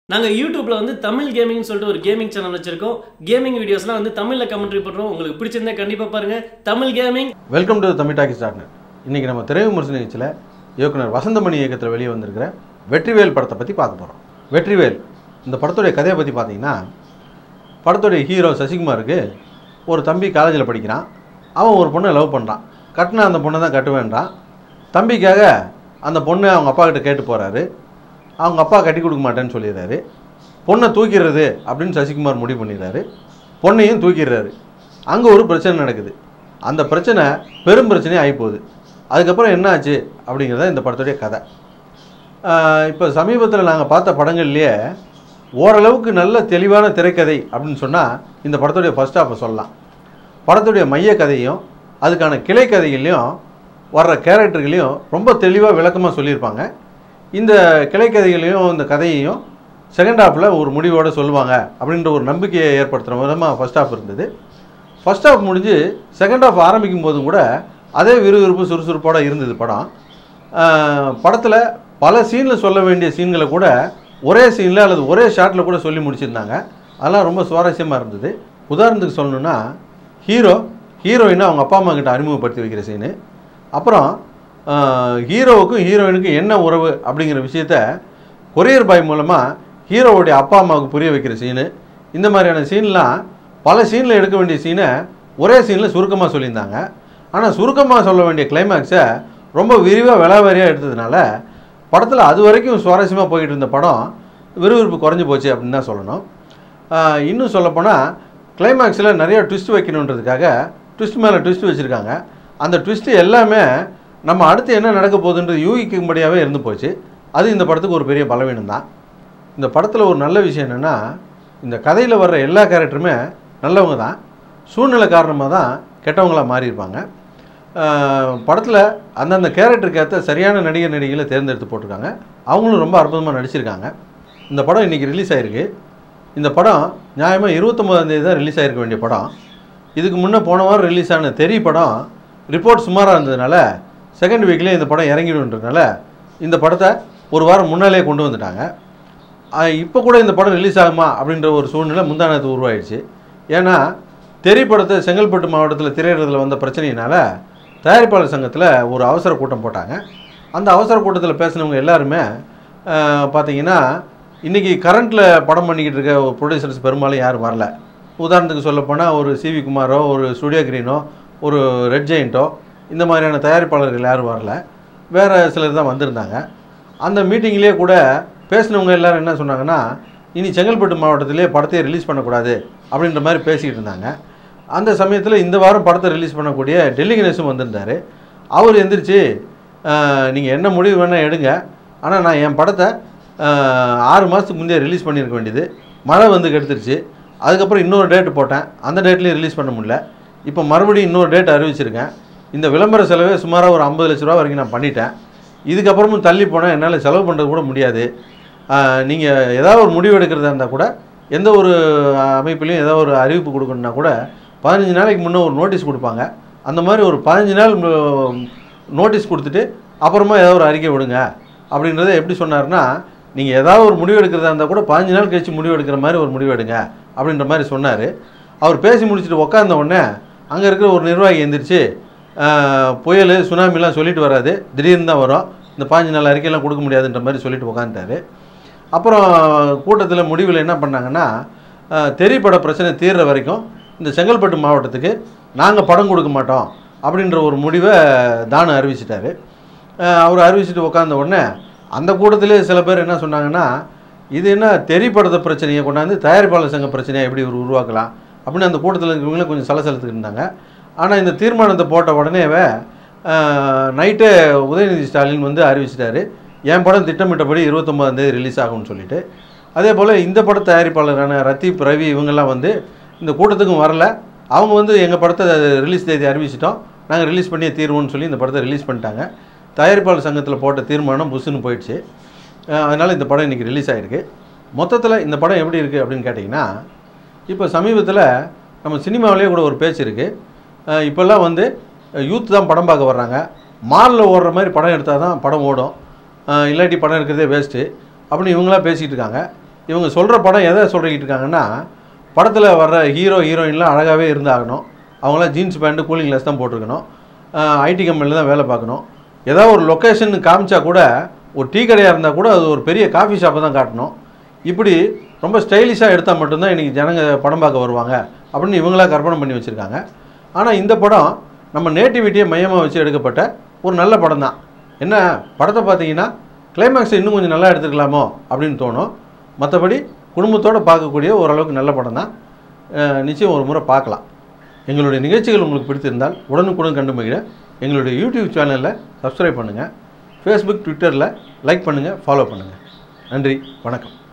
நாங்கள் யூடியூப்ல வந்து தமிழ் கேமிங்னு சொல்லிட்டு ஒரு கேமிங் சேனல் வச்சிருக்கோம் கேமிங் வீடியோஸ்லாம் வந்து தமிழில் கமெண்ட்ரி பண்ணுறோம் உங்களுக்கு பிடிச்சிருந்தா கண்டிப்பாக பாருங்க Tamil gaming welcome to Tamil talkie ஸ்டார்ட்னர் இன்றைக்கி நம்ம திரை விமர்சன நிகழ்ச்சியில் இயக்குனர் வசந்தமணி இயக்கத்தில் வெளியே வந்திருக்கிற வெற்றிவேல் படத்தை பற்றி பார்க்க போகிறோம் வெற்றிவேல் இந்த படத்துடைய கதையை பற்றி பார்த்தீங்கன்னா படத்துடைய ஹீரோ சசிகுமாருக்கு ஒரு தம்பி காலேஜில் படிக்கிறான் அவன் ஒரு பொண்ணை லவ் பண்ணுறான் கட்டின அந்த பொண்ணை தான் கட்டுவேன்றான் தம்பிக்காக அந்த பொண்ணை அவங்க அப்பா கிட்ட கேட்டு போகிறாரு அவங்க அப்பா கட்டி கொடுக்க மாட்டேன்னு சொல்லிடுறாரு பொண்ணை தூக்கிடுறது அப்படின்னு சசிகுமார் முடிவு பண்ணிடுறாரு பொண்ணையும் தூக்கிடுறாரு அங்கே ஒரு பிரச்சனை நடக்குது அந்த பிரச்சனை பெரும் பிரச்சனையாக ஆகிப்போகுது அதுக்கப்புறம் என்ன ஆச்சு அப்படிங்கிறத இந்த படத்துடைய கதை இப்போ சமீபத்தில் நாங்கள் பார்த்த படங்கள்லேயே ஓரளவுக்கு நல்ல தெளிவான திரைக்கதை அப்படின்னு சொன்னால் இந்த படத்துடைய ஃபஸ்ட் ஹாஃபை சொல்லலாம் படத்துடைய மைய கதையும் அதுக்கான கிளை கதைகளையும் வர்ற கேரக்டர்களையும் ரொம்ப தெளிவாக விளக்கமாக சொல்லியிருப்பாங்க இந்த கிளை கதைகளையும் இந்த கதையையும் செகண்ட் ஹாஃபில் ஒரு முடிவோடு சொல்லுவாங்க அப்படின்ற ஒரு நம்பிக்கையை ஏற்படுத்துகிற விதமாக ஃபஸ்ட் ஹாஃப் இருந்தது ஃபஸ்ட் ஹாஃப் முடிஞ்சு செகண்ட் ஹாஃப் ஆரம்பிக்கும் போதும் கூட அதே விறுவிறுப்பு சுறுசுறுப்போட இருந்தது படம் படத்தில் பல சீனில் சொல்ல வேண்டிய சீன்களை கூட ஒரே சீனில் அல்லது ஒரே ஷாட்டில் கூட சொல்லி முடிச்சிருந்தாங்க அதெல்லாம் ரொம்ப சுவாரஸ்யமாக இருந்தது உதாரணத்துக்கு சொல்லணுன்னா ஹீரோ ஹீரோயினை அவங்க அப்பா அம்மா கிட்ட அறிமுகப்படுத்தி வைக்கிற சீனு அப்புறம் ஆஹ், ஹீரோவுக்கும் ஹீரோயினுக்கும் என்ன உறவு அப்படிங்கிற விஷயத்த கொரியர் பாய் மூலமாக ஹீரோவுடைய அப்பா அம்மாவுக்கு புரிய வைக்கிற சீனு இந்த மாதிரியான சீன்லாம் பல சீனில் எடுக்க வேண்டிய சீனை ஒரே சீனில் சுருக்கமாக சொல்லியிருந்தாங்க ஆனால் சுருக்கமாக சொல்ல வேண்டிய கிளைமேக்ஸை ரொம்ப விரிவாக விலாவாரியாக எடுத்ததுனால படத்தில் அது வரைக்கும் சுவாரஸ்யமாக போயிட்டு இருந்த படம் விறுவிறுப்பு குறைஞ்சி போச்சு அப்படின்னு தான் சொல்லணும் ஆஹ் இன்னும் சொல்லப்போனால் கிளைமேக்ஸில் நிறைய ட்விஸ்ட் வைக்கணுன்றதுக்காக ட்விஸ்ட் மேலே ட்விஸ்ட் வச்சுருக்காங்க அந்த ட்விஸ்ட்டு எல்லாமே நம்ம அடுத்து என்ன நடக்க போகுதுன்றது யூகிக்கும்படியாகவே இருந்து போச்சு அது இந்த படத்துக்கு ஒரு பெரிய பலவீனம் தான் இந்த படத்தில் ஒரு நல்ல விஷயம் என்னென்னா இந்த கதையில் வர்ற எல்லா கேரக்டருமே நல்லவங்க தான் சூழ்நிலை காரணமாக தான் கெட்டவங்களாக மாறியிருப்பாங்க படத்தில் அந்தந்த கேரக்டருக்கு ஏற்ற சரியான நடிகர் நடிகைகளை தேர்ந்தெடுத்து போட்டிருக்காங்க அவங்களும் ரொம்ப அற்புதமாக நடிச்சிருக்காங்க இந்த படம் இன்றைக்கி ரிலீஸ் ஆகிருக்கு இந்த படம் நியாயமாக இருபத்தொம்போதாம் தேதி தான் ரிலீஸ் ஆகிருக்க வேண்டிய படம் இதுக்கு முன்னே போன வாரம் ரிலீஸ் ஆன தெரி படம் ரிப்போர்ட் சுமாராக இருந்ததுனால செகண்ட் வீக்லேயே இந்த படம் இறங்கிடுன்றதுனால இந்த படத்தை ஒரு வாரம் முன்னாலே கொண்டு வந்துட்டாங்க இப்போ கூட இந்த படம் ரிலீஸ் ஆகுமா அப்படின்ற ஒரு சூழ்நிலை முந்தானத்து உருவாயிடுச்சு ஏன்னா தெரி படத்தை செங்கல்பட்டு மாவட்டத்தில் திரையிடறதுல வந்த பிரச்சனையினால தயாரிப்பாளர் சங்கத்தில் ஒரு அவசர கூட்டம் போட்டாங்க அந்த அவசர கூட்டத்தில் பேசினவங்க எல்லாருமே அஹ், பார்த்தீங்கன்னா இன்றைக்கி கரண்ட்டில் படம் பண்ணிக்கிட்டு இருக்க ஒரு ப்ரொடியூசர்ஸ் பெரும்பாலும் யாரும் வரல உதாரணத்துக்கு சொல்லப்போனால் ஒரு சிவி குமாரோ ஒரு ஸ்டுடியோ கிரீனோ ஒரு ரெட் ஜெயின்ட்டோ இந்த மாதிரியான தயாரிப்பாளர்கள் யாரும் வரல வேறு சிலர் தான் வந்திருந்தாங்க அந்த மீட்டிங்லேயே கூட பேசினவங்க எல்லாரும் என்ன சொன்னாங்கன்னா இனி செங்கல்பட்டு மாவட்டத்திலே படத்தை ரிலீஸ் பண்ணக்கூடாது அப்படின்ற மாதிரி பேசிக்கிட்டு இருந்தாங்க அந்த சமயத்தில் இந்த வாரம் படத்தை ரிலீஸ் பண்ணக்கூடிய டெல்லி கணேசும் வந்திருந்தார் அவர் எந்திரிச்சு நீங்கள் என்ன முடிவு வேணால் எடுங்க ஆனால் நான் என் படத்தை ஆஹ், ஆறு மாதத்துக்கு முந்தைய ரிலீஸ் பண்ணியிருக்க வேண்டியது மழை வந்து கெடுத்துருச்சு அதுக்கப்புறம் இன்னொரு டேட் போட்டேன் அந்த டேட்லேயும் ரிலீஸ் பண்ண முடியல இப்போ மறுபடியும் இன்னொரு டேட் அறிவிச்சிருக்கேன் இந்த விளம்பர செலவே சுமாராக ஒரு ஐம்பது லட்ச ரூபா வரைக்கும் நான் பண்ணிட்டேன் இதுக்கப்புறமும் தள்ளி போனால் என்னால் செலவு பண்ணுறது கூட முடியாது நீங்கள் ஏதாவது ஒரு முடிவு எடுக்கிறதா இருந்தால் கூட எந்த ஒரு அமைப்பிலையும் ஏதாவது ஒரு அறிவிப்பு கொடுக்கணுன்னா கூட பதினஞ்சு நாளைக்கு முன்னே ஒரு நோட்டீஸ் கொடுப்பாங்க அந்த மாதிரி ஒரு பதினஞ்சு நாள் நோட்டீஸ் கொடுத்துட்டு அப்புறமா ஏதாவது ஒரு அறிக்கை விடுங்க அப்படின்றத எப்படி சொன்னார்னா நீங்கள் ஏதாவது ஒரு முடிவு எடுக்கிறதா இருந்தால் கூட பதினஞ்சு நாள் கழித்து முடிவு எடுக்கிற மாதிரி ஒரு முடிவு எடுங்க அப்படின்ற மாதிரி சொன்னார் அவர் பேசி முடிச்சுட்டு உக்காந்த உடனே அங்கே இருக்கிற ஒரு நிர்வாகி எந்திரிச்சு ஆஹ், புயல் சுனாமிலாம் சொல்லிட்டு வராது திடீர்னு தான் வரும் இந்த பாஞ்சு நாள் அறிக்கையெல்லாம் கொடுக்க முடியாதுன்ற மாதிரி சொல்லிட்டு உக்காந்துட்டாரு அப்புறம் கூட்டத்தில் முடிவில் என்ன பண்ணாங்கன்னா அஹ், தெரி பட பிரச்சனை தீர்ற வரைக்கும் இந்த செங்கல்பட்டு மாவட்டத்துக்கு நாங்கள் படம் கொடுக்க மாட்டோம் அப்படின்ற ஒரு முடிவை தானு அறிவிச்சிட்டாரு அஹ், அவர் அறிவிச்சிட்டு உட்காந்த உடனே அந்த கூட்டத்திலே சில பேர் என்ன சொன்னாங்கன்னா இது என்ன தெரி படத்தை பிரச்சனையை கொண்டாந்து தயாரிப்பாளர் சங்க பிரச்சனையை எப்படி இவர் உருவாக்கலாம் அப்படின்னு அந்த கூட்டத்தில் இருக்கிறவங்களும் கொஞ்சம் சலசலத்துக்கு இருந்தாங்க ஆனால் இந்த தீர்மானத்தை போட்ட உடனேவே நைட்டே உதயநிதி ஸ்டாலின் வந்து அறிவிச்சிட்டாரு என் படம் திட்டமிட்டபடி இருபத்தொம்பதாம் தேதி ரிலீஸ் ஆகும்னு சொல்லிட்டு அதே போல் இந்த பட தயாரிப்பாளரான ரத்தீப் ரவி இவங்கெல்லாம் வந்து இந்த கூட்டத்துக்கும் வரல அவங்க வந்து எங்கள் படத்தை ரிலீஸ் தேதி அறிவிச்சிட்டோம் நாங்கள் ரிலீஸ் பண்ணியே தீர்வோம்னு சொல்லி இந்த படத்தை ரிலீஸ் பண்ணிட்டாங்க தயாரிப்பாளர் சங்கத்தில் போட்ட தீர்மானம் புஷ்ஷுன்னு போயிடுச்சு அதனால் இந்த படம் இன்றைக்கி ரிலீஸ் ஆகிருக்கு மொத்தத்தில் இந்த படம் எப்படி இருக்குது அப்படின்னு கேட்டிங்கன்னா இப்போ சமீபத்தில் நம்ம சினிமாவிலேயே கூட ஒரு பேச்சு இருக்குது இப்போல்லாம் வந்து யூத் தான் படம் பார்க்க வர்றாங்க மாலில் ஓடுற மாதிரி படம் எடுத்தால் தான் படம் ஓடும் அஹ் இல்லாட்டி படம் எடுக்கிறதே வேஸ்ட்டு அப்படின்னு இவங்களாம் பேசிகிட்டு இருக்காங்க இவங்க சொல்கிற படம் எதை சொல்லிக்கிட்டு இருக்காங்கன்னா படத்தில் வர்ற ஹீரோ ஹீரோயின்லாம் அழகாகவே இருந்தாகணும் அவங்களாம் ஜீன்ஸ் பேண்ட்டு கூலிங் கிளாஸ் தான் போட்டிருக்கணும் ஐடி கம்பெனியில் தான் வேலை பார்க்கணும் ஏதாவது ஒரு லொக்கேஷன் காமிச்சா கூட ஒரு டீ கடையாக இருந்தால் கூட அது ஒரு பெரிய காஃபி ஷாப்பை தான் காட்டணும் இப்படி ரொம்ப ஸ்டைலிஷாக எடுத்தால் மட்டும்தான் இன்றைக்கி ஜனங்க படம் பார்க்க வருவாங்க அப்படின்னு இவங்களா கற்பனை பண்ணி வச்சுருக்காங்க ஆனால் இந்த படம் நம்ம நேட்டிவிட்டியை மையமாக வச்சு எடுக்கப்பட்ட ஒரு நல்ல படம் தான் என்ன படத்தை பார்த்தீங்கன்னா கிளைமேக்ஸை இன்னும் கொஞ்சம் நல்லா எடுத்துக்கலாமோ அப்படின்னு தோணும் மற்றபடி குடும்பத்தோடு பார்க்கக்கூடிய ஓரளவுக்கு நல்ல படம் தான் அஹ் நிச்சயம் ஒரு முறை பார்க்கலாம் எங்களுடைய நிகழ்ச்சிகள் உங்களுக்கு பிடித்திருந்தால் உடனுக்குடன் கண்டு மகிழ எங்களுடைய யூடியூப் சேனலில் சப்ஸ்கிரைப் பண்ணுங்கள் ஃபேஸ்புக் ட்விட்டரில் லைக் பண்ணுங்கள் ஃபாலோ பண்ணுங்கள் நன்றி வணக்கம்